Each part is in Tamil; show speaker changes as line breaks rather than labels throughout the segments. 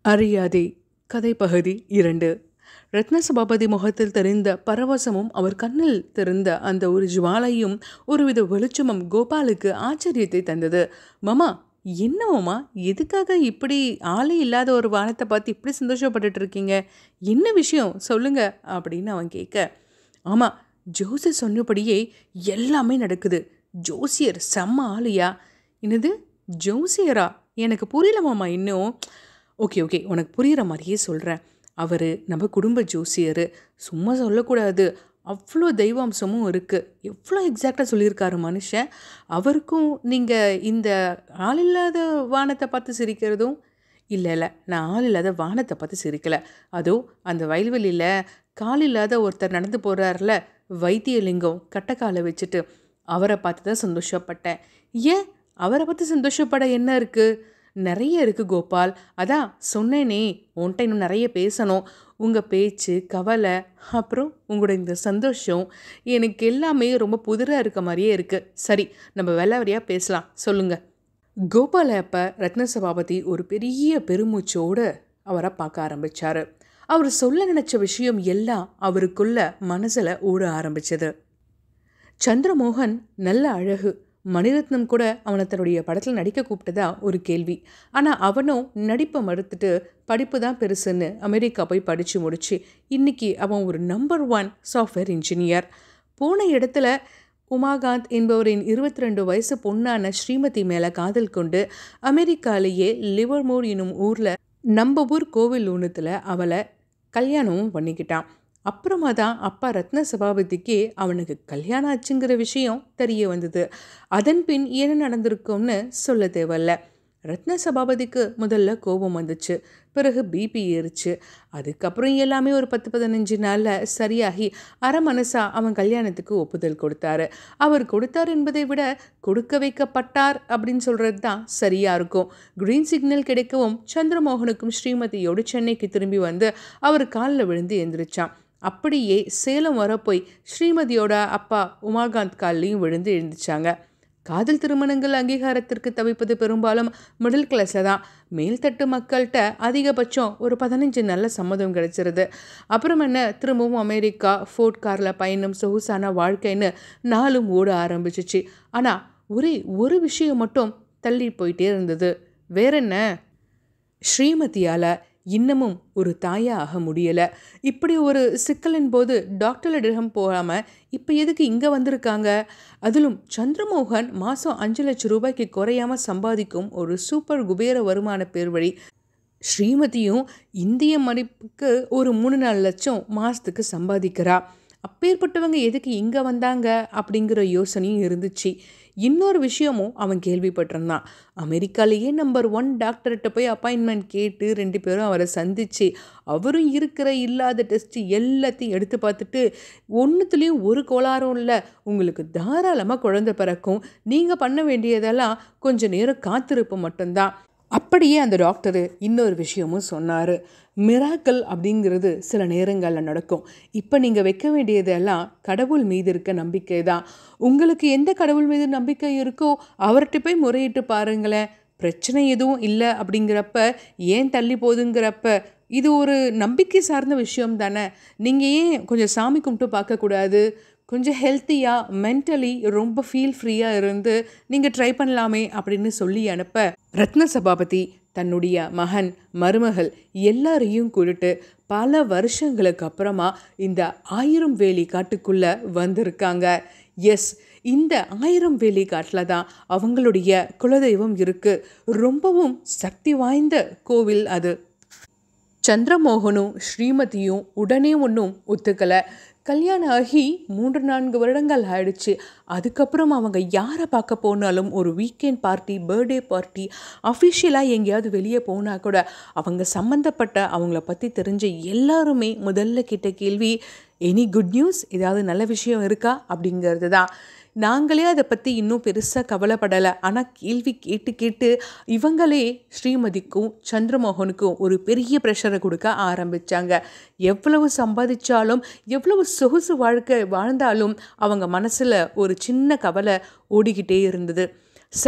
அறியாதே கதை பகுதி இரண்டு ரத்ன சபாபதி முகத்தில் தெரிந்த பரவசமும் அவர் கண்ணில் தெரிந்த அந்த ஒரு ஜுவாலையும் ஒருவித வெளிச்சமும் கோபாலுக்கு ஆச்சரியத்தை தந்தது மாமா என்ன மாமா எதுக்காக இப்படி ஆளே இல்லாத ஒரு வானத்தை பார்த்து இப்படி சந்தோஷப்பட்டுட்டு இருக்கீங்க என்ன விஷயம் சொல்லுங்க அப்படின்னு அவன் கேட்க ஆமாம் ஜோசியர் சொன்னபடியே எல்லாமே நடக்குது ஜோசியர் செம்ம ஆளுயா என்னது ஜோசியரா எனக்கு புரியல மாமா இன்னும் ஓகே ஓகே உனக்கு புரிகிற மாதிரியே சொல்கிறேன் அவர் நம்ம குடும்ப ஜோசியர் சும்மா சொல்லக்கூடாது அவ்வளோ தெய்வாம்சமும் இருக்குது எவ்வளோ எக்ஸாக்டாக சொல்லியிருக்காரு மனுஷன் அவருக்கும் நீங்கள் இந்த ஆளில்லாத வானத்தை பார்த்து சிரிக்கிறதும் இல்லை இல்லை நான் ஆள் இல்லாத வானத்தை பார்த்து சிரிக்கலை அதோ அந்த வயல்வெளியில் கால் இல்லாத ஒருத்தர் நடந்து போகிறார்ல வைத்தியலிங்கம் கட்டக்காலை வச்சுட்டு அவரை பார்த்து தான் சந்தோஷப்பட்டேன் ஏன் அவரை பற்றி சந்தோஷப்பட என்ன இருக்குது நிறைய இருக்குது கோபால் அதான் சொன்னேனே உன்கிட்ட இன்னும் நிறைய பேசணும் உங்கள் பேச்சு கவலை அப்புறம் உங்களோட இந்த சந்தோஷம் எனக்கு எல்லாமே ரொம்ப புதிராக இருக்க மாதிரியே இருக்குது சரி நம்ம வெள்ளவரியாக பேசலாம் சொல்லுங்கள் கோபாலை அப்போ ரத்ன சபாபதி ஒரு பெரிய பெருமூச்சோடு அவரை பார்க்க ஆரம்பித்தார் அவர் சொல்ல நினச்ச விஷயம் எல்லாம் அவருக்குள்ள மனசில் ஓட ஆரம்பிச்சது சந்திரமோகன் நல்ல அழகு மணிரத்னம் கூட அவனை தன்னுடைய படத்தில் நடிக்க கூப்பிட்டதா ஒரு கேள்வி ஆனால் அவனும் நடிப்பை மறுத்துட்டு படிப்பு தான் பெருசுன்னு அமெரிக்கா போய் படித்து முடிச்சு இன்னைக்கு அவன் ஒரு நம்பர் ஒன் சாஃப்ட்வேர் இன்ஜினியர் போன இடத்துல உமாகாந்த் என்பவரின் இருபத்தி ரெண்டு வயசு பொண்ணான ஸ்ரீமதி மேலே காதல் கொண்டு அமெரிக்காலேயே லிவர்மோர் எனும் ஊரில் நம்ம ஊர் கோவில் ஊனத்தில் அவளை கல்யாணமும் பண்ணிக்கிட்டான் அப்புறமா தான் அப்பா ரத்ன சபாபதிக்கு அவனுக்கு கல்யாணம் ஆச்சுங்கிற விஷயம் தெரிய வந்தது அதன் பின் என்ன நடந்திருக்கும்னு சொல்ல தேவையில்ல ரத்ன சபாபதிக்கு முதல்ல கோபம் வந்துச்சு பிறகு பிபி ஏறிச்சு அதுக்கப்புறம் எல்லாமே ஒரு பத்து பதினஞ்சு நாளில் சரியாகி அரை மனசா அவன் கல்யாணத்துக்கு ஒப்புதல் கொடுத்தாரு அவர் கொடுத்தார் என்பதை விட கொடுக்க வைக்கப்பட்டார் அப்படின்னு சொல்கிறது தான் சரியாக இருக்கும் க்ரீன் சிக்னல் கிடைக்கவும் சந்திரமோகனுக்கும் ஸ்ரீமதியோடு சென்னைக்கு திரும்பி வந்து அவர் காலில் விழுந்து எந்திரிச்சான் அப்படியே சேலம் வர போய் ஸ்ரீமதியோட அப்பா உமாகாந்த் கால்லையும் விழுந்து எழுந்திரிச்சாங்க காதல் திருமணங்கள் அங்கீகாரத்திற்கு தவிப்பது பெரும்பாலும் மிடில் கிளாஸில் தான் மேல்தட்டு மக்கள்கிட்ட அதிகபட்சம் ஒரு பதினஞ்சு நல்ல சம்மதம் கிடைச்சிருது அப்புறம் என்ன திரும்பவும் அமெரிக்கா ஃபோர்ட் காரில் பயணம் சொகுசான வாழ்க்கைன்னு நாளும் ஓட ஆரம்பிச்சிச்சு ஆனால் ஒரே ஒரு விஷயம் மட்டும் தள்ளி போயிட்டே இருந்தது வேற என்ன ஸ்ரீமதியால் இன்னமும் ஒரு தாயாக ஆக முடியலை இப்படி ஒரு சிக்கலின் போது டாக்டரிடம் போகாமல் இப்போ எதுக்கு இங்கே வந்திருக்காங்க அதிலும் சந்திரமோகன் மாதம் அஞ்சு லட்சம் ரூபாய்க்கு குறையாமல் சம்பாதிக்கும் ஒரு சூப்பர் குபேர வருமான பேர் வழி ஸ்ரீமதியும் இந்திய மதிப்புக்கு ஒரு மூணு நாலு லட்சம் மாதத்துக்கு சம்பாதிக்கிறா அப்பேற்பட்டவங்க எதுக்கு இங்கே வந்தாங்க அப்படிங்கிற யோசனையும் இருந்துச்சு இன்னொரு விஷயமும் அவன் கேள்விப்பட்டிருந்தான் அமெரிக்காலேயே நம்பர் ஒன் டாக்டர்கிட்ட போய் அப்பாயின்மெண்ட் கேட்டு ரெண்டு பேரும் அவரை சந்தித்து அவரும் இருக்கிற இல்லாத டெஸ்ட்டு எல்லாத்தையும் எடுத்து பார்த்துட்டு ஒன்றுத்துலேயும் ஒரு கோளாறும் இல்லை உங்களுக்கு தாராளமாக குழந்தை பிறக்கும் நீங்கள் பண்ண வேண்டியதெல்லாம் கொஞ்சம் நேரம் காத்திருப்பு மட்டும்தான் அப்படியே அந்த டாக்டரு இன்னொரு விஷயமும் சொன்னார் மிராக்கல் அப்படிங்கிறது சில நேரங்களில் நடக்கும் இப்போ நீங்கள் வைக்க வேண்டியதெல்லாம் கடவுள் மீது இருக்க நம்பிக்கை தான் உங்களுக்கு எந்த கடவுள் மீது நம்பிக்கை இருக்கோ அவர்கிட்ட போய் முறையிட்டு பாருங்களேன் பிரச்சனை எதுவும் இல்லை அப்படிங்கிறப்ப ஏன் தள்ளி போகுதுங்கிறப்ப இது ஒரு நம்பிக்கை சார்ந்த விஷயம் தானே நீங்கள் ஏன் கொஞ்சம் சாமி கும்பிட்டு பார்க்கக்கூடாது கொஞ்சம் ஹெல்த்தியாக மென்டலி ரொம்ப ஃபீல் ஃப்ரீயாக இருந்து நீங்கள் ட்ரை பண்ணலாமே அப்படின்னு சொல்லி அனுப்ப ரத்ன சபாபதி தன்னுடைய மகன் மருமகள் எல்லாரையும் கூப்பிட்டு பல வருஷங்களுக்கு அப்புறமா இந்த ஆயிரம் வேலி காட்டுக்குள்ளே வந்திருக்காங்க எஸ் இந்த ஆயிரம் வேலி காட்டில் தான் அவங்களுடைய குலதெய்வம் இருக்குது ரொம்பவும் சக்தி வாய்ந்த கோவில் அது சந்திரமோகனும் ஸ்ரீமதியும் உடனே ஒன்றும் ஒத்துக்கலை கல்யாணம் ஆகி மூன்று நான்கு வருடங்கள் ஆயிடுச்சு அதுக்கப்புறம் அவங்க யாரை பார்க்க போனாலும் ஒரு வீக்கெண்ட் பார்ட்டி பர்த்டே பார்ட்டி அஃபிஷியலாக எங்கேயாவது வெளியே போனால் கூட அவங்க சம்மந்தப்பட்ட அவங்கள பற்றி தெரிஞ்ச எல்லாருமே முதல்ல கிட்ட கேள்வி எனி குட் நியூஸ் ஏதாவது நல்ல விஷயம் இருக்கா அப்படிங்கிறது தான் நாங்களே அதை பற்றி இன்னும் பெருசாக கவலைப்படலை ஆனால் கேள்வி கேட்டு கேட்டு இவங்களே ஸ்ரீமதிக்கும் சந்திரமோகனுக்கும் ஒரு பெரிய ப்ரெஷரை கொடுக்க ஆரம்பித்தாங்க எவ்வளவு சம்பாதிச்சாலும் எவ்வளவு சொகுசு வாழ்க்கை வாழ்ந்தாலும் அவங்க மனசில் ஒரு சின்ன கவலை ஓடிக்கிட்டே இருந்தது சரி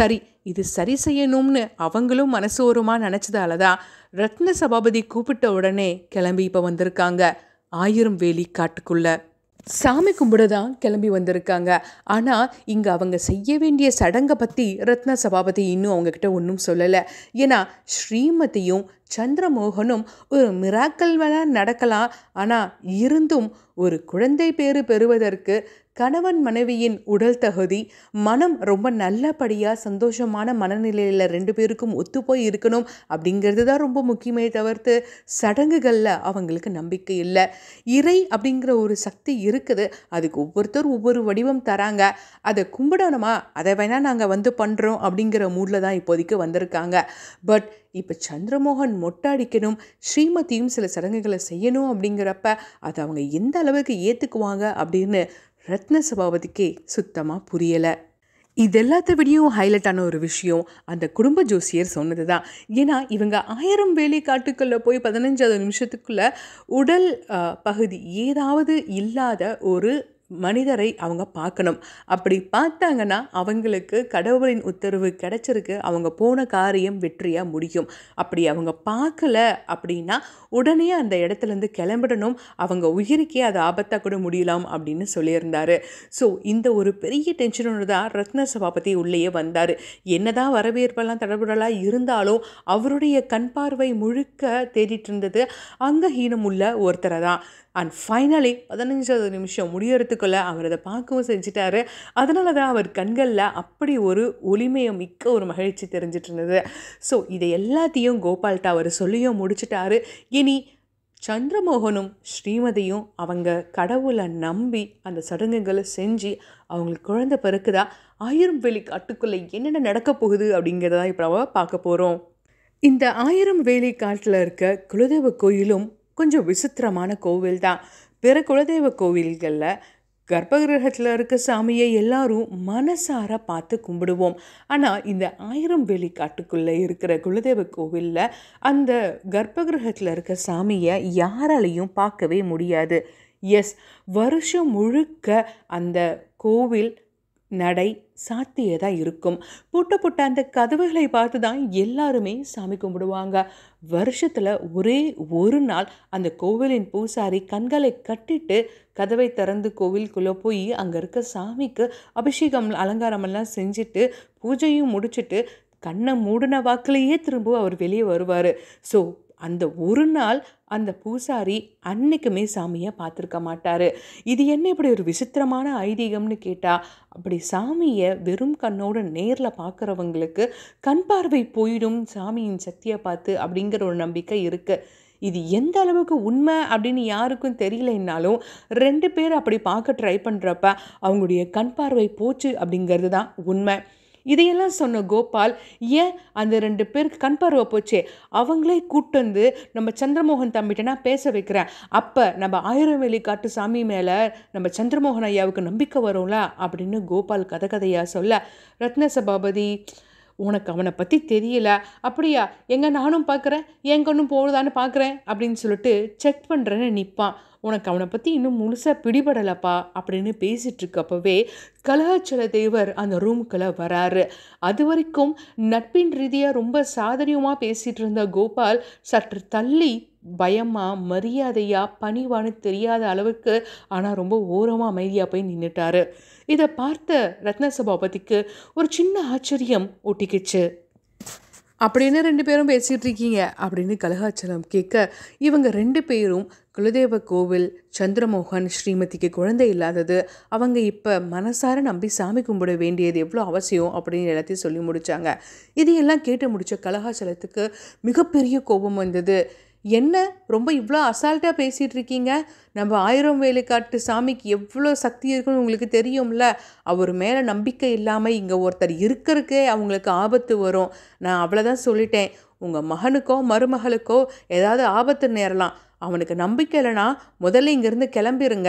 இது சரி செய்யணும்னு அவங்களும் மனசோரமாக நினச்சதால தான் ரத்ன சபாபதி கூப்பிட்ட உடனே கிளம்பி இப்போ வந்திருக்காங்க ஆயிரம் வேலி காட்டுக்குள்ள சாமி கும்பிட தான் கிளம்பி வந்திருக்காங்க ஆனால் இங்கே அவங்க செய்ய வேண்டிய சடங்கை பற்றி ரத்ன சபாபதி இன்னும் அவங்கக்கிட்ட ஒன்றும் சொல்லலை ஏன்னா ஸ்ரீமதியும் சந்திரமோகனும் ஒரு மிராக்கல் வேணா நடக்கலாம் ஆனால் இருந்தும் ஒரு குழந்தை பேறு பெறுவதற்கு கணவன் மனைவியின் உடல் தகுதி மனம் ரொம்ப நல்லபடியாக சந்தோஷமான மனநிலையில் ரெண்டு பேருக்கும் ஒத்துப்போய் இருக்கணும் அப்படிங்கிறது தான் ரொம்ப முக்கியமே தவிர்த்து சடங்குகளில் அவங்களுக்கு நம்பிக்கை இல்லை இறை அப்படிங்கிற ஒரு சக்தி இருக்குது அதுக்கு ஒவ்வொருத்தர் ஒவ்வொரு வடிவம் தராங்க அதை கும்பிடணுமா அதை வேணால் நாங்கள் வந்து பண்ணுறோம் அப்படிங்கிற மூடில் தான் இப்போதைக்கு வந்திருக்காங்க பட் இப்போ சந்திரமோகன் மொட்டை அடிக்கணும் ஸ்ரீமதியும் சில சடங்குகளை செய்யணும் அப்படிங்கிறப்ப அதை அவங்க எந்த அளவுக்கு ஏற்றுக்குவாங்க அப்படின்னு ரத்ன சபாபதிக்கே சுத்தமாக புரியலை இது எல்லாத்த விடையும் ஹைலைட் ஆன ஒரு விஷயம் அந்த குடும்ப ஜோசியர் சொன்னது தான் ஏன்னா இவங்க ஆயிரம் வேலை காட்டுக்குள்ளே போய் பதினஞ்சாவது நிமிஷத்துக்குள்ள உடல் அஹ், பகுதி ஏதாவது இல்லாத ஒரு மனிதரை அவங்க பார்க்கணும் அப்படி பார்த்தாங்கன்னா அவங்களுக்கு கடவுளின் உத்தரவு கிடைச்சிருக்கு அவங்க போன காரியம் வெற்றியாக முடியும் அப்படி அவங்க பார்க்கல அப்படின்னா உடனே அந்த இடத்துலேருந்து கிளம்பிடணும் அவங்க உயிருக்கே அது ஆபத்தாக கூட முடியலாம் அப்படின்னு சொல்லியிருந்தாரு ஸோ இந்த ஒரு பெரிய டென்ஷனோடு தான் ரத்ன சபாபதி உள்ளேயே வந்தார் என்னதான் வரவேற்பெல்லாம் தடபுடலாக இருந்தாலும் அவருடைய கண் பார்வை முழுக்க தேடிட்டு இருந்தது அங்கஹீனம் உள்ள ஒருத்தரை தான் அண்ட் ஃபைனலி பதினஞ்சாவது நிமிஷம் முடியறதுக்குள்ளே அவர் அதை பார்க்கவும் செஞ்சிட்டாரு அதனால தான் அவர் கண்களில் அப்படி ஒரு ஒளிமயம் மிக்க ஒரு மகிழ்ச்சி தெரிஞ்சிட்டு இருந்தது ஸோ இதை எல்லாத்தையும் கோபால்கிட்ட அவர் சொல்லியும் முடிச்சிட்டாரு இனி சந்திரமோகனும் ஸ்ரீமதியும் அவங்க கடவுளை நம்பி அந்த சடங்குகளை செஞ்சு அவங்களுக்கு குழந்தை பிறக்குதா ஆயிரம் வேலி காட்டுக்குள்ளே என்னென்ன நடக்க போகுது அப்படிங்கிறத இப்போ நம்ம பார்க்க போகிறோம் இந்த ஆயிரம் வேலி காட்டில் இருக்க குலதெய்வ கோயிலும் கொஞ்சம் விசித்திரமான கோவில் தான் பிற குலதெய்வ கோவில்களில் கர்ப்பகிரகத்தில் இருக்க சாமியை எல்லாரும் மனசார பார்த்து கும்பிடுவோம் ஆனால் இந்த ஆயிரம் வேலி காட்டுக்குள்ளே இருக்கிற குலதெய்வ கோவிலில் அந்த கர்ப்பகிரகத்தில் இருக்க சாமியை யாராலையும் பார்க்கவே முடியாது எஸ் வருஷம் முழுக்க அந்த கோவில் நடை சாத்தியதாக இருக்கும் பூட்ட பூட்ட அந்த கதவுகளை பார்த்து தான் எல்லாருமே சாமி கும்பிடுவாங்க வருஷத்தில் ஒரே ஒரு நாள் அந்த கோவிலின் பூசாரி கண்களை கட்டிட்டு கதவை திறந்து கோவிலுக்குள்ளே போய் அங்கே இருக்க சாமிக்கு அபிஷேகம் அலங்காரமெல்லாம் செஞ்சுட்டு பூஜையும் முடிச்சுட்டு கண்ணை மூடின வாக்கிலேயே திரும்ப அவர் வெளியே வருவார் ஸோ அந்த ஒரு நாள் அந்த பூசாரி அன்னைக்குமே சாமியை பார்த்துருக்க மாட்டார் இது என்ன இப்படி ஒரு விசித்திரமான ஐதீகம்னு கேட்டால் அப்படி சாமியை வெறும் கண்ணோட நேரில் பார்க்குறவங்களுக்கு கண் பார்வை போயிடும் சாமியின் சக்தியை பார்த்து அப்படிங்கிற ஒரு நம்பிக்கை இருக்குது இது எந்த அளவுக்கு உண்மை அப்படின்னு யாருக்கும் தெரியலைன்னாலும் ரெண்டு பேர் அப்படி பார்க்க ட்ரை பண்ணுறப்ப அவங்களுடைய கண் பார்வை போச்சு அப்படிங்கிறது தான் உண்மை இதையெல்லாம் சொன்ன கோபால் ஏன் அந்த ரெண்டு பேருக்கு கண் பார்வை போச்சே அவங்களே கூட்டு வந்து நம்ம சந்திரமோகன் தம்பிட்ட நான் பேச வைக்கிறேன் அப்போ நம்ம ஆயிரம் வேலி காட்டு சாமி மேலே நம்ம சந்திரமோகன் ஐயாவுக்கு நம்பிக்கை வரும்ல அப்படின்னு கோபால் கதை கதையாக சொல்ல ரத்ன சபாபதி உனக்கு அவனை பற்றி தெரியல அப்படியா எங்க நானும் பார்க்குறேன் என் கண்ணும் போகுதான்னு பார்க்குறேன் அப்படின்னு சொல்லிட்டு செக் பண்ணுறேன்னு நிற்பான் உனக்கு அவனை பற்றி இன்னும் முழுசாக பிடிபடலப்பா அப்படின்னு பேசிகிட்டு இருக்கப்பவே கலஹச்சல தேவர் அந்த ரூமுக்குள்ளே வராரு அது வரைக்கும் நட்பின் ரீதியாக ரொம்ப சாதனையுமாக பேசிகிட்டு இருந்த கோபால் சற்று தள்ளி பயமா மரியாதையா பணிவான்னு தெரியாத அளவுக்கு ஆனால் ரொம்ப ஓரமாக அமைதியாக போய் நின்றுட்டாரு இதை பார்த்த ரத்ன சபாபதிக்கு ஒரு சின்ன ஆச்சரியம் ஒட்டிக்கிச்சு அப்படின்னு ரெண்டு பேரும் பேசிகிட்டு இருக்கீங்க அப்படின்னு கலகாச்சலம் கேட்க இவங்க ரெண்டு பேரும் குலதெய்வ கோவில் சந்திரமோகன் ஸ்ரீமதிக்கு குழந்தை இல்லாதது அவங்க இப்போ மனசார நம்பி சாமி கும்பிட வேண்டியது எவ்வளோ அவசியம் அப்படின்னு எல்லாத்தையும் சொல்லி முடித்தாங்க இதையெல்லாம் கேட்டு முடித்த கலகாச்சலத்துக்கு மிகப்பெரிய கோபம் வந்தது என்ன ரொம்ப இவ்வளோ அசால்ட்டாக பேசிகிட்டு இருக்கீங்க நம்ம ஆயிரம் வேலைக்காட்டு சாமிக்கு எவ்வளோ சக்தி இருக்குன்னு உங்களுக்கு தெரியும்ல அவர் மேலே நம்பிக்கை இல்லாமல் இங்கே ஒருத்தர் இருக்கிறதுக்கே அவங்களுக்கு ஆபத்து வரும் நான் அவ்வளோதான் சொல்லிட்டேன் உங்கள் மகனுக்கோ மருமகளுக்கோ ஏதாவது ஆபத்து நேரலாம் அவனுக்கு நம்பிக்கை இல்லைன்னா முதல்ல இங்கேருந்து கிளம்பிருங்க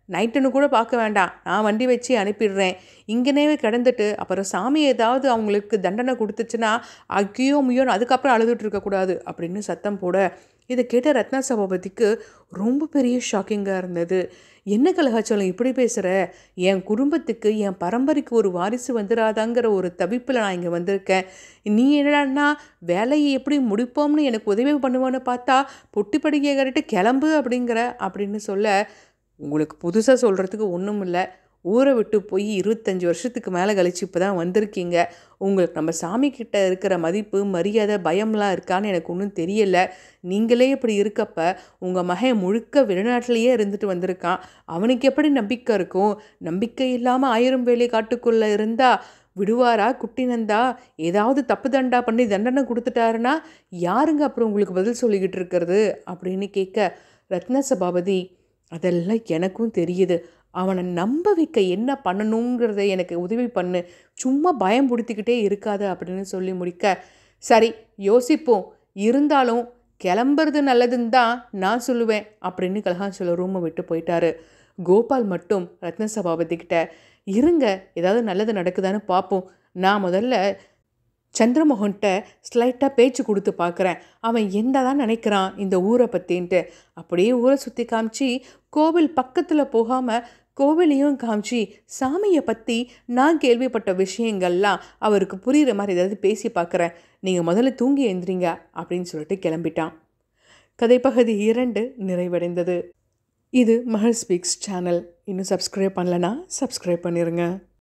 நைட்டுன்னு கூட பார்க்க வேண்டாம் நான் வண்டி வச்சு அனுப்பிடுறேன் இங்கனேவே கிடந்துட்டு அப்புறம் சாமி ஏதாவது அவங்களுக்கு தண்டனை கொடுத்துச்சுன்னா அக்கியோ முயோன்னு அதுக்கப்புறம் அழுதுட்டு இருக்கக்கூடாது அப்படின்னு சத்தம் போட இதை கேட்ட ரத்னா சபாபதிக்கு ரொம்ப பெரிய ஷாக்கிங்காக இருந்தது என்ன கலகாச்சலம் இப்படி பேசுகிற என் குடும்பத்துக்கு என் பரம்பரைக்கு ஒரு வாரிசு வந்துடாதாங்கிற ஒரு தவிப்பில் நான் இங்கே வந்திருக்கேன் நீ என்னடான்னா வேலையை எப்படி முடிப்போம்னு எனக்கு உதவி பண்ணுவோன்னு பார்த்தா பொட்டி படிக்கையை கட்டிட்டு கிளம்பு அப்படிங்கிற அப்படின்னு சொல்ல உங்களுக்கு புதுசாக சொல்கிறதுக்கு ஒன்றும் இல்லை ஊரை விட்டு போய் இருபத்தஞ்சி வருஷத்துக்கு மேலே கழிச்சு இப்போ தான் வந்திருக்கீங்க உங்களுக்கு நம்ம சாமி கிட்ட இருக்கிற மதிப்பு மரியாதை பயம்லாம் இருக்கான்னு எனக்கு ஒன்றும் தெரியல நீங்களே இப்படி இருக்கப்ப உங்கள் மகன் முழுக்க வெளிநாட்டிலேயே இருந்துட்டு வந்திருக்கான் அவனுக்கு எப்படி நம்பிக்கை இருக்கும் நம்பிக்கை இல்லாமல் ஆயிரம் வேலை காட்டுக்குள்ளே இருந்தா விடுவாரா குட்டினந்தா ஏதாவது தப்பு தண்டா பண்ணி தண்டனை கொடுத்துட்டாருன்னா யாருங்க அப்புறம் உங்களுக்கு பதில் சொல்லிக்கிட்டு இருக்கிறது அப்படின்னு கேட்க ரத்ன சபாபதி அதெல்லாம் எனக்கும் தெரியுது அவனை நம்ப வைக்க என்ன பண்ணணுங்கிறத எனக்கு உதவி பண்ணு சும்மா பயம் பிடித்திக்கிட்டே இருக்காது அப்படின்னு சொல்லி முடிக்க சரி யோசிப்போம் இருந்தாலும் கிளம்புறது நல்லதுன்னு தான் நான் சொல்லுவேன் அப்படின்னு கலகாஞ்சல ரூமை விட்டு போயிட்டாரு கோபால் மட்டும் ரத்ன சபாபதி கிட்ட இருங்க ஏதாவது நல்லது நடக்குதான்னு பார்ப்போம் நான் முதல்ல சந்திரமோகன்கிட்ட ஸ்லைட்டாக பேச்சு கொடுத்து பார்க்குறேன் அவன் என்ன தான் நினைக்கிறான் இந்த ஊரை பற்றின்ட்டு அப்படியே ஊரை சுற்றி காமிச்சு கோவில் பக்கத்தில் போகாமல் கோவிலையும் காமிச்சு சாமியை பற்றி நான் கேள்விப்பட்ட விஷயங்கள்லாம் அவருக்கு புரிகிற மாதிரி ஏதாவது பேசி பார்க்குறேன் நீங்கள் முதல்ல தூங்கி எழுந்திரிங்க அப்படின்னு சொல்லிட்டு கிளம்பிட்டான் கதைப்பகுதி இரண்டு நிறைவடைந்தது இது மஹர் ஸ்பீக்ஸ் சேனல் இன்னும் சப்ஸ்கிரைப் பண்ணலனா சப்ஸ்கிரைப் பண்ணிடுங்க